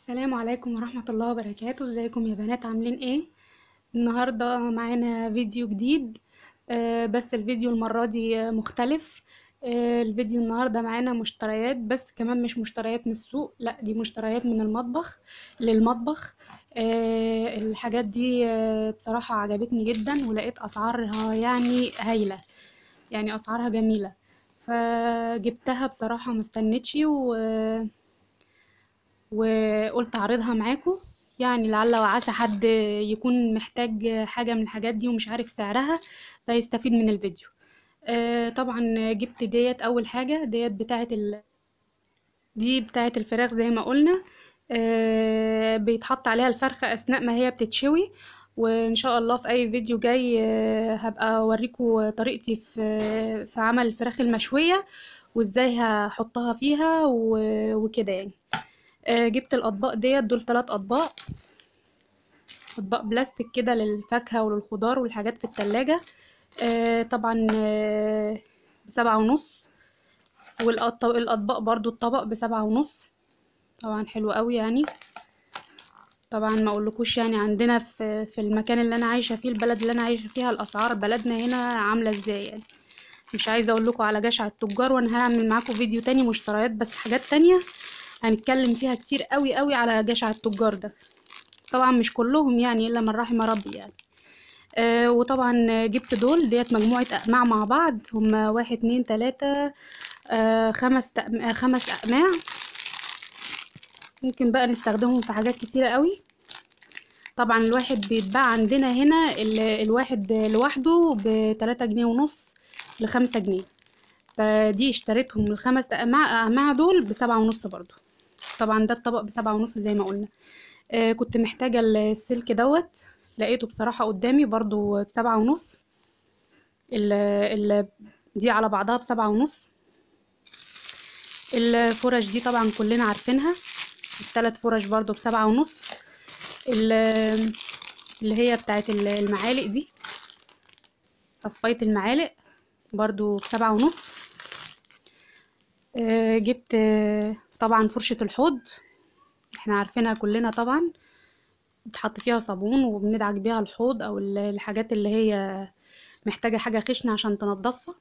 السلام عليكم ورحمة الله وبركاته ازيكم يا بنات عاملين ايه النهاردة معانا فيديو جديد آه بس الفيديو المرة دي آه، مختلف آه الفيديو النهاردة معانا مشتريات بس كمان مش مشتريات من السوق لا دي مشتريات من المطبخ للمطبخ آه الحاجات دي آه بصراحة عجبتني جدا ولقيت اسعارها يعني هايلة يعني اسعارها جميلة فجبتها بصراحة مستنتش و وقلت اعرضها معاكم يعني لعل وعسى حد يكون محتاج حاجة من الحاجات دي ومش عارف سعرها فيستفيد من الفيديو آه طبعا جبت ديت اول حاجة ديت بتاعة ال... دي بتاعة الفراخ زي ما قلنا آه بيتحط عليها الفرخة اثناء ما هي بتتشوي وان شاء الله في اي فيديو جاي آه هبقى اوريكم طريقتي في في عمل الفراخ المشوية وازاي هحطها فيها و- وكده يعني آه، جبت الاطباق ديت دول ثلاث اطباق اطباق بلاستيك كده للفاكهة وللخضار والحاجات في التلاجة آه، طبعا آه، بسبعة ونص والاطباق برضو الطبق بسبعة ونص طبعا حلو قوي يعني طبعا ما اقولكوش يعني عندنا في في المكان اللي انا عايشه فيه البلد اللي انا عايشه فيها الاسعار بلدنا هنا عامله ازاي يعني مش عايزه اقول لكم على جشع التجار وانا هعمل معاكم فيديو تاني مشتريات بس حاجات تانية هنتكلم فيها كتير قوي قوي على جشع التجار ده طبعا مش كلهم يعني الا من رحم ربي يعني آه وطبعا جبت دول ديت مجموعة أقماع مع بعض هما واحد اتنين تلاتة آه خمس تقم... آه خمس أقماع ممكن بقى نستخدمهم في حاجات كتيرة قوي طبعا الواحد بيتباع عندنا هنا ال... الواحد لوحده بتلاتة جنيه ونص لخمسة جنيه فدي اشتريتهم الخمس أقماع أقماع دول بسبعة ونص برضو طبعا ده الطبق بسبعة ونص زي ما قلنا آه كنت محتاجة السلك دوت لقيته بصراحة قدامي برضو بسبعة ونص ال ال دي على بعضها بسبعة ونص الفرش دي طبعا كلنا عارفينها التلات فرش برضو بسبعة ونص ال- اللي هي بتاعت ال- المعالق دي صفاية المعالق برضو بسبعة ونص آه، جبت آه، طبعا فرشة الحوض احنا عارفينها كلنا طبعا بتحط فيها صابون وبندعك بيها الحوض او ال- الحاجات اللي هي محتاجة حاجة خشنة عشان تنضفها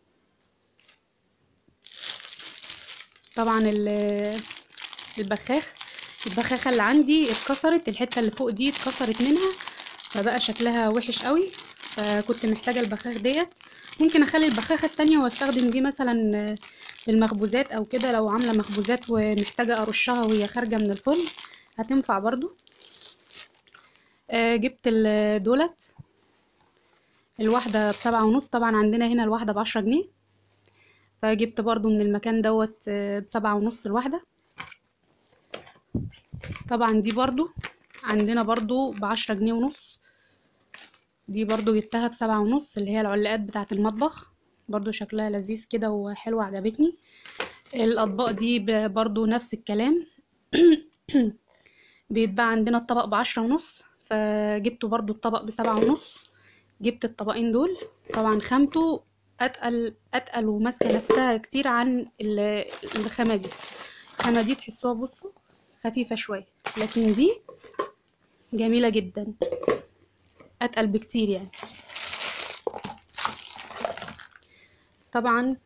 طبعا ال- البخاخ البخاخة اللي عندي اتكسرت الحتة اللي فوق دي اتكسرت منها فبقى شكلها وحش قوي فكنت محتاجة البخاخ ديت ممكن اخلي البخاخة التانية واستخدم دي مثلا في المخبوزات او كده لو عاملة مخبوزات ومحتاجة ارشها وهي خارجة من الفرن هتنفع برضو آه، جبت ال- دولت الواحدة بسبعة ونص طبعا عندنا هنا الواحدة بعشرة جنيه فجبت برضو من المكان دوت آه، بسبعة ونص الواحدة طبعا دي برضو عندنا برضو بعشرة جنيه ونص دي برضو جبتها بسبعة ونص اللي هي العلاقات بتاعة المطبخ برضو شكلها لذيذ كده وحلوة عجبتني الأطباق دي ب- برضو نفس الكلام بيتباع عندنا الطبق بعشرة ونص فجبته برضو الطبق بسبعة ونص جبت الطبقين دول طبعا خامته أتقل أتقل وماسكة نفسها كتير عن ال- الخامة دي الخامة دي تحسوها بصوا خفيفة شوية لكن دي جميلة جدا أتقل بكتير يعني طبعا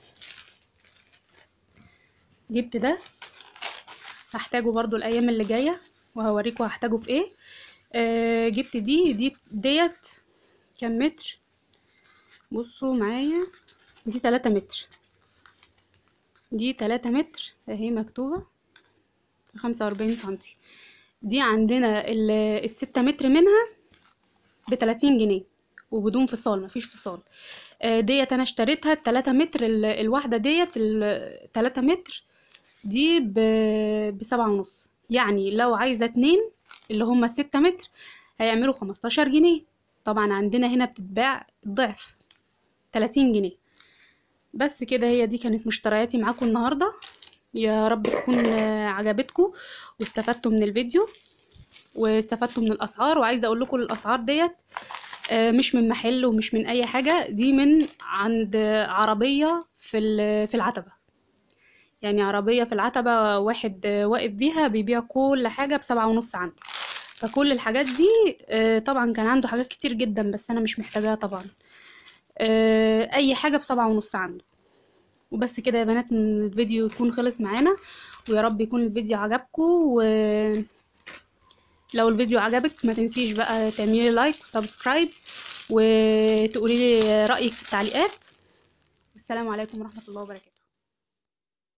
جبت ده هحتاجه برضو الأيام اللي جاية وهوريكم هحتاجه في ايه آه جبت دي دي ديت كام متر بصوا معايا دي تلاتة متر دي تلاتة متر اهي مكتوبة خمسة وأربعين سنتي دي عندنا ال- الستة متر منها بتلاتين جنيه وبدون فصال مفيش فصال آه، ديت انا اشتريتها التلاتة متر ال- الواحدة ديت التلاتة متر دي ب- بسبعة ونص يعني لو عايزة اتنين اللي هما الستة متر هيعملوا خمستاشر جنيه طبعا عندنا هنا بتتباع الضعف تلاتين جنيه بس كده هي دي كانت مشترياتي معاكم النهاردة يا رب تكون آه، عجبتكم واستفدتوا من الفيديو واستفدتوا من الاسعار وعايزه اقول لكم الاسعار ديت آه، مش من محل ومش من اي حاجه دي من عند عربيه في ال- في العتبه يعني عربية في العتبة واحد آه، واقف بيها بيبيع كل حاجة بسبعة ونص عنده فكل الحاجات دي آه، طبعا كان عنده حاجات كتير جدا بس انا مش محتاجاها طبعا آه، اي حاجة بسبعة ونص عنده وبس كده يا بنات إن الفيديو يكون خلص معانا ويا رب يكون الفيديو عجبكم و لو الفيديو عجبك ما تنسيش بقى تعملي لايك وسبسكرايب وتقولي لي رأيك في التعليقات والسلام عليكم ورحمة الله وبركاته